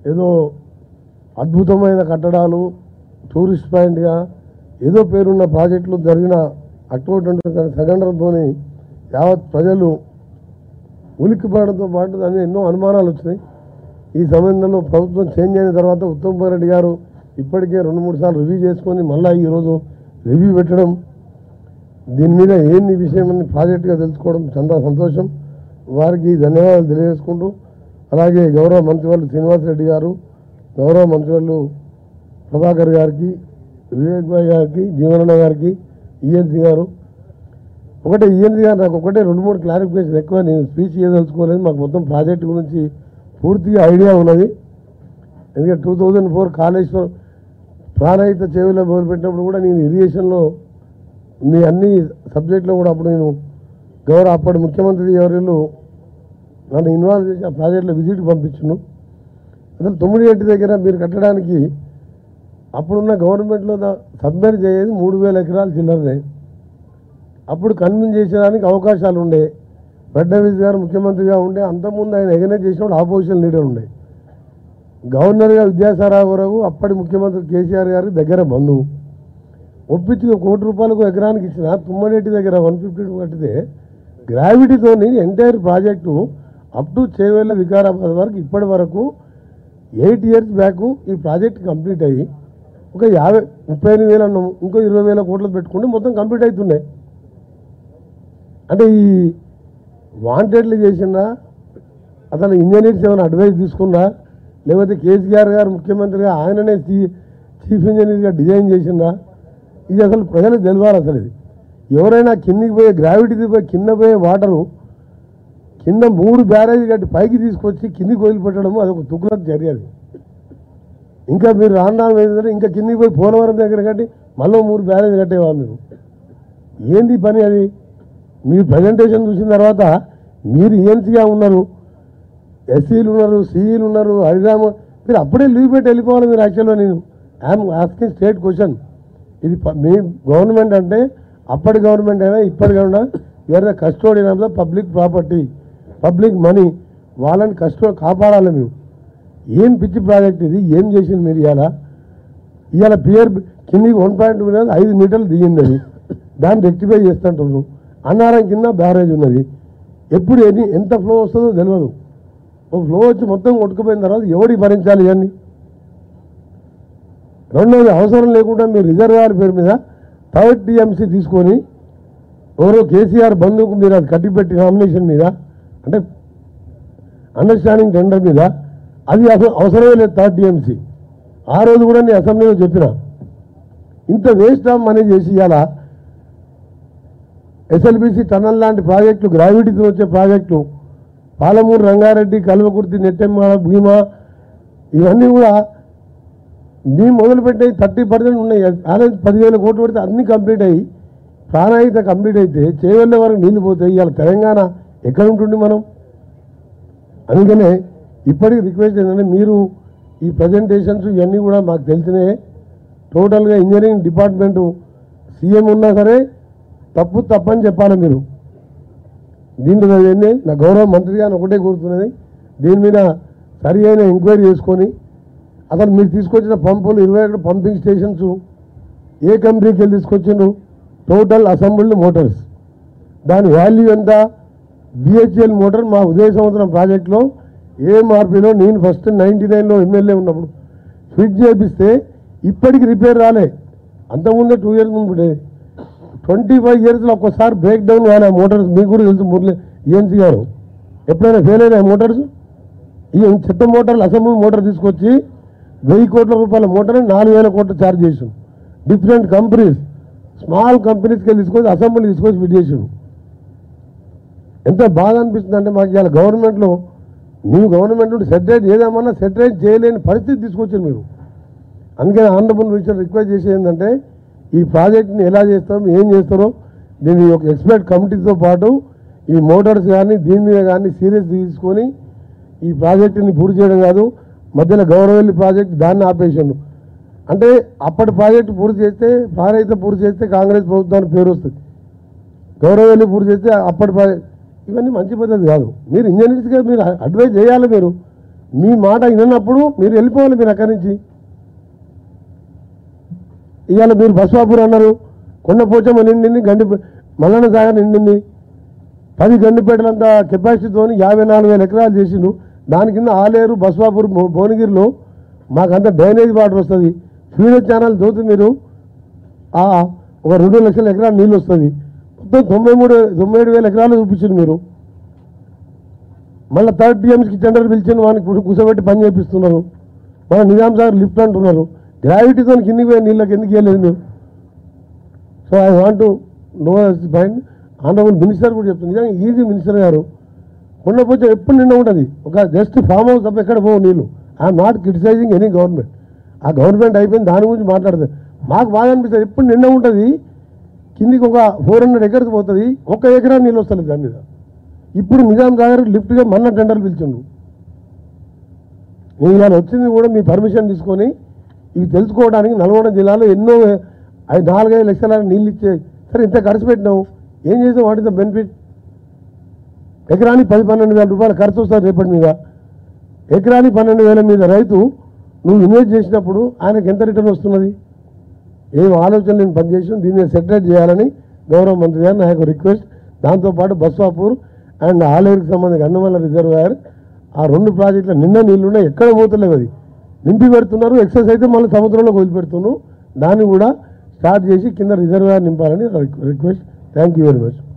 ఏదో అద్భుతమైన కట్టడాలు టూరిస్ట్ పాయింట్గా ఏదో పేరున్న ప్రాజెక్టులు జరిగిన అక్టోబర్ ట్వంటీ సంఘటనతో యావత్ ప్రజలు ఉలిక్కిపడడంతో పాటు దాని ఎన్నో అనుమానాలు వచ్చినాయి ఈ సంబంధంలో ప్రభుత్వం చేంజ్ అయిన తర్వాత ఉత్తమ్ కుమార్ రెడ్డి గారు ఇప్పటికే రెండు మూడు సార్లు రివ్యూ చేసుకొని మళ్ళీ ఈరోజు రివ్యూ పెట్టడం దీని మీద ఏంది విషయం అని ప్రాజెక్టుగా తెలుసుకోవడం చాలా సంతోషం వారికి ధన్యవాదాలు తెలియజేసుకుంటూ అలాగే గౌరవ మంత్రివర్లు శ్రీనివాసరెడ్డి గారు గౌరవ మంత్రివర్లు ప్రభాకర్ గారికి వివేక్ భాయ్ గారికి జీవనన్న గారికి ఈఎన్సీ గారు ఒకటే ఈఎన్సీ గారు నాకు ఒకటే రెండు మూడు క్లారిఫికేషన్ ఎక్కువ నేను స్పీచ్ చేయదలుచుకోలేదు మాకు మొత్తం ప్రాజెక్ట్ గురించి పూర్తిగా ఐడియా ఉన్నది ఎందుకంటే two thousand four Kaleshwaram Pranahita చెవిలో మొదలుపెట్టినప్పుడు కూడా నేను ఇరిగేషన్లో మీ అన్ని సబ్జెక్టులో కూడా అప్పుడు నేను గౌరవ అప్పటి ముఖ్యమంత్రి ఎవరిలో నన్ను ఇన్వాల్వ్ చేసి ఆ ప్రాజెక్టులో విజిట్కి పంపించును అసలు తొమ్మిది దగ్గర మీరు కట్టడానికి అప్పుడున్న గవర్నమెంట్లో సబ్మెర్జ్ అయ్యేది మూడు వేల ఎకరాలు చిల్లరనే అప్పుడు కన్విన్స్ చేసేదానికి అవకాశాలు ఉండే ఫడ్నవీస్ గారు ముఖ్యమంత్రిగా ఉండే అంతకుముందు ఆయన ఎగనే చేసినప్పుడు ఆపోజిషన్ లీడర్ ఉండే గవర్నర్గా విద్యాసారావు అప్పటి ముఖ్యమంత్రి కేసీఆర్ గారి దగ్గర బంధువు ఒప్పించి ఒక కోటి రూపాయలకు ఎకరానికి ఇచ్చిన తుమ్మడేటి దగ్గర వన్ ఫిఫ్టీ టూ కట్టితే గ్రావిటీతో entire project up to Chevella Vikarabad వరకు ఇప్పటి వరకు ఎయిట్ ఇయర్స్ బ్యాక్ ఈ ప్రాజెక్ట్ కంప్లీట్ అయ్యి ఒక యాభై ముప్పై ఎనిమిది వేలు అన్నాము ఇంకో ఇరవై వేల కోట్లు పెట్టుకుంటే మొత్తం కంప్లీట్ అవుతున్నాయి అంటే ఈ వాంటెడ్లు చేసిన అతను ఇంజనీర్స్ ఏమైనా అడ్వైస్ తీసుకున్నా లేకపోతే కేసీఆర్ గారు ముఖ్యమంత్రిగా ఆయననే చీ- చీఫ్ ఇంజనీర్గా డిజైన్ చేసిందా ఇది అసలు ప్రజలకు తెలియాలి అసలు ఇది ఎవరైనా కిందికి పోయే గ్రావిటీకి పోయి కింద పోయే వాటరు కింద మూడు బ్యారేజ్ కట్టి పైకి తీసుకొచ్చి కిందికి వదిలిపెట్టడము అది ఒక తుకులకు చర్య అది ఇంకా మీరు రాను రాను ఏంటంటే ఇంకా కిందికి పోయి పోలవరం దగ్గర కట్టి మళ్ళీ మూడు బ్యారేజ్ కట్టేవాళ్ళు మీరు ఏంది ఈ పని అది మీరు ప్రజెంటేషన్ చూసిన తర్వాత మీరు ఈఎన్సీగా ఉన్నారు ఎస్సీలు ఉన్నారు సిఈలు ఉన్నారు హరిరామ మీరు అప్పుడే లీవ్ పెట్టి వెళ్ళిపోవాలి మీరు యాక్చువల్గా నేను ఐఎమ్ ఆస్కింగ్ స్టేట్ క్వశ్చన్ ఇది ప- మీ గవర్నమెంట్ అంటే అప్పటి గవర్నమెంట్ అయినా ఇప్పటి government you are the custodian of the public property public money వాళ్ళని కస్టో కాపాడాలి మేము ఏం పిచ్చి ప్రాజెక్ట్ ఇది ఏం చేసింది మీరు ఇవాళ ఇవాళ పియర్ కిందికి వన్ పాయింట్ ఉన్నది ఐదు మీటర్లు దిగింది అది దాన్ని రెక్టిఫై చేస్తుంటారు అన్నారం కింద బ్యారేజ్ ఉన్నది ఎప్పుడు ఎన్ని ఎంత ఫ్లో వస్తుందో తెలియదు ఒక ఫ్లో వచ్చి మొత్తం కొట్టుకుపోయిన తర్వాత ఎవడి భరించాలి ఇవన్నీ రెండవది అవసరం లేకుండా మీరు రిజర్వాయర్ పేరు మీద థర్డ్ టీఎంసీ తీసుకొని ఎవరో కేసీఆర్ బంధువుకు మీరు అది కట్టిపెట్టి నామినేషన్ మీద అంటే అండర్స్టాండింగ్ టెండర్ మీద అది అసలు అవసరమే లేదు థర్డ్ టీఎంసీ ఆ రోజు కూడా నేను అసెంబ్లీలో చెప్పిన ఇంత వేస్ట్ ఆఫ్ మనీ చేసి ఇవాళ ఎస్ఎల్బిసి టన్నల్ లాంటి ప్రాజెక్టులు గ్రావిటీతో వచ్చే ప్రాజెక్టులు పాలమూరు రంగారెడ్డి కల్వకుర్తి నెట్టెమ్మ భీమా ఇవన్నీ కూడా మేము మొదలుపెట్టే థర్టీ పర్సెంట్ ఉన్నాయి బ్యాలెన్స్ పదివేల కోట్లు పెడితే అన్ని కంప్లీట్ అయ్యి ప్రాణాయిత కంప్లీట్ అయితే చేయవల్ల వరకు నీళ్ళు పోతాయి ఇవాళ తెలంగాణ ఎక్కడ ఉంటుంది మనం అందుకనే ఇప్పటికి రిక్వెస్ట్ ఏంటంటే మీరు ఈ ప్రజెంటేషన్స్ ఇవన్నీ కూడా మాకు తెలిసినాయి టోటల్గా ఇంజనీరింగ్ డిపార్ట్మెంటు సీఎం ఉన్నా సరే తప్పు తప్పని చెప్పాలి మీరు దీంట్లో ఏంటి నా గౌరవ మంత్రి గారిని ఒకటే కోరుతున్నది దీని మీద సరి అయిన ఎంక్వైరీ చేసుకొని అసలు మీరు తీసుకొచ్చిన పంపులు ఇరవై ఒకటి పంపింగ్ స్టేషన్స్ ఏ కంపెనీకి వెళ్ళి తీసుకొచ్చిండ్రు టోటల్ అసెంబ్ల్డ్ మోటార్స్ దాని వాల్యూ ఎంత బిహెచ్ఎల్ మోటార్ మా ఉదయ సంవత్సరం ప్రాజెక్టులో ఏఎంఆర్పీలో నేను ఫస్ట్ నైంటీ నైన్లో ఎమ్మెల్యే ఉన్నప్పుడు ఫిట్ చేపిస్తే ఇప్పటికి రిపేర్ రాలే అంతకుముందే టూ ఇయర్స్ ముందు ఉండేది ట్వంటీ ఫైవ్ ఇయర్స్లో ఒక్కసారి బ్రేక్ డౌన్ కాలే మోటార్స్ మీకు కూడా తెలుసు మురళి ఈఎన్సీ గారు ఎప్పుడైనా ఫెయిల్ అయినాయి మోటార్స్ ఈ చెత్త మోటార్లు అసెంబ్లీ మోటార్ తీసుకొచ్చి వెయ్యి కోట్ల రూపాయల మోటార్ నాలుగు వేల కోట్లు ఛార్జ్ చేసాం డిఫరెంట్ కంపెనీస్ స్మాల్ కంపెనీస్కి వెళ్ళి తీసుకొచ్చి అసెంబ్లీ తీసుకొచ్చి ఫిట్ చేసాం ఎంత బాధ అనిపిస్తుంది అంటే మాకు ఇవాళ గవర్నమెంట్లో ನೀವು గవర్నమెంట్ నుండి సెటరేట్ చేద్దామన్నా సెటరేట్ చేయలేని పరిస్థితి తీసుకొచ్చారు మీరు అందుకని ఆనరబుల్ మినిస్టర్ రిక్వెస్ట్ చేసేది ఏంటంటే ఈ ప్రాజెక్ట్ని ఎలా చేస్తాం ఏం చేస్తారో దీని ఒక ఎక్స్పర్ట్ కమిటీతో పాటు ఈ మోటార్స్ కానీ దీని మీద కానీ సీరియస్ తీసుకొని ఈ ప్రాజెక్టుని పూర్తి చేయడం కాదు మధ్యలో గౌరవల్లి ప్రాజెక్ట్ దాన్ని ఆపేసాను అంటే అప్పటి ప్రాజెక్టు పూర్తి చేస్తే ప్రాణహిత పూర్తి చేస్తే కాంగ్రెస్ ప్రభుత్వానికి పేరు వస్తుంది గౌరవల్లి పూర్తి చేస్తే అప్పటి ప్రాజెక్ట్ ఇవన్నీ మంచి పద్ధతి కాదు మీరు ఇంజనీర్స్గా మీరు అడ్వైజ్ చేయాలి మీరు మీ మాట వినప్పుడు మీరు వెళ్ళిపోవాలి మీరు అక్కడి నుంచి ఇవాళ మీరు బస్వాపూర్ అన్నారు కొండపోచమ్మ నిండింది గండి మల్లన్న సాగర్ నిండింది పది గండిపేటలంత కెపాసిటీతో యాభై నాలుగు వేల ఎకరాలు చేసిండు దాని కింద ఆలేరు బస్వాపూర్ భు- భువనగిరిలో మాకంత డ్రైనేజ్ వాటర్ వస్తుంది ఫీడర్ ఛానల్ చూసి మీరు ఆ ఒక రెండు లక్షల ఎకరాలు నీళ్ళు వస్తుంది మొత్తం తొంభై మూడు తొంభై ఏడు వేల ఎకరాలు చూపించింది మీరు మళ్ళీ థర్డ్ టీఎంసీకి టెండర్ పిలిచిన వానికి ఇప్పుడు కూర్చోబెట్టి పని చేపిస్తున్నారు మన నిజాం సాగర్ లిఫ్ట్ అంటున్నారు గ్రావిటీతో కిందికి పోయే నీళ్ళకి ఎందుకు ఇవ్వలేదు మీరు so I want know point honourable minister కూడా చెప్తుంది నిజంగా ఈజీ మినిస్టర్ గారు కొండపోతే ఎప్పుడు నిండా ఉంటుంది ఒక జస్ట్ ఫామ్ హౌస్ తప్ప ఎక్కడ పోవు నీళ్ళు I'm not criticising any government ఆ గవర్నమెంట్ అయిపోయింది దాని గురించి మాట్లాడుతుంది మాకు బాగా అనిపిస్తుంది ఎప్పుడు నిండా ఉంటుంది కిందికి ఒక ఫోర్ హండ్రెడ్ ఎకర్స్ పోతుంది ఒక్క ఎకరా నీళ్ళు వస్తుంది దాని మీద ఇప్పుడు నిజాం సాగర్ లిఫ్ట్గా మన్న టెండర్లు పిలిచిండు నేను ఇలా వచ్చింది కూడా మీ పర్మిషన్ తీసుకొని ఇవి తెలుసుకోవడానికి నల్గొండ జిల్లాలో ఎన్నో ఐదు నాలుగైదు లక్షల నీళ్ళు ఇచ్చే సరే ఇంత ఖర్చు పెట్టినావు ఏం చేసావు వాట్ ఇస్ ద బెనిఫిట్ ఎకరానికి పది పన్నెండు వేల రూపాయలు ఖర్చు వస్తుంది రేపటి మీద ఎకరానికి పన్నెండు వేల మీద రైతు నువ్వు ఇన్వెస్ట్ చేసినప్పుడు ఆయనకు ఎంత రిటర్న్ వస్తున్నది ఏం ఆలోచన నేను పనిచేసి దీన్ని సెటిలైట్ చేయాలని గౌరవ మంత్రి గారు నా యొక్క రిక్వెస్ట్ దాంతోపాటు బస్వాపూర్ అండ్ ఆలేరుకి సంబంధించి అన్నమల్ల రిజర్వాయర్ ఆ రెండు ప్రాజెక్టుల నిన్న నీళ్లు ఉన్నాయి ఎక్కడ పోతలేవు అది నింపి పెడుతున్నారు ఎక్సెస్ అయితే మళ్ళీ సముద్రంలోకి వదిలిపెడుతున్నాను దాన్ని కూడా స్టార్ట్ చేసి కింద రిజర్వాయర్ నింపాలని request thank you very much